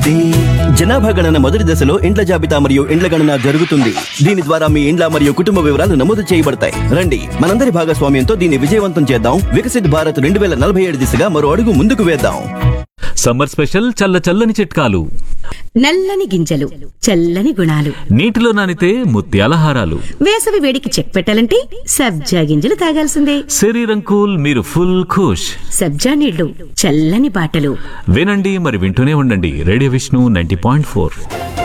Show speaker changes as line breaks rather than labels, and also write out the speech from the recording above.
జనాభా గణన మొదటి దశలో ఇండ్ల జాబితా మరియు ఇండ్ల గణన జరుగుతుంది దీని ద్వారా మీ ఇండ్ల మరియు కుటుంబ వివరాలు నమోదు చేయబడతాయి రండి మనందరి భాగస్వామ్యంతో దీన్ని విజయవంతం చేద్దాం వికసిత్ భారత్ రెండు వేల నలభై ఏడు దిశగా మరో అడుగు ముందుకు వేద్దాం
సమ్మర్ స్పెషల్ చల్ల చల్లని చిట్కాలు
నల్లని గింజలు చల్లని గుణాలు
నీటిలో నానితే ముత్యాల హారాలు
వేసవి వేడికి చెక్ పెట్టాలంటే సబ్జా గింజలు తాగాల్సిందే
శరీరం కూల్ మీరు ఫుల్ ఖుష్
సబ్జా నీళ్లు చల్లని బాటలు
వినండి మరి వింటూనే ఉండండి radio Vishnu ninety point four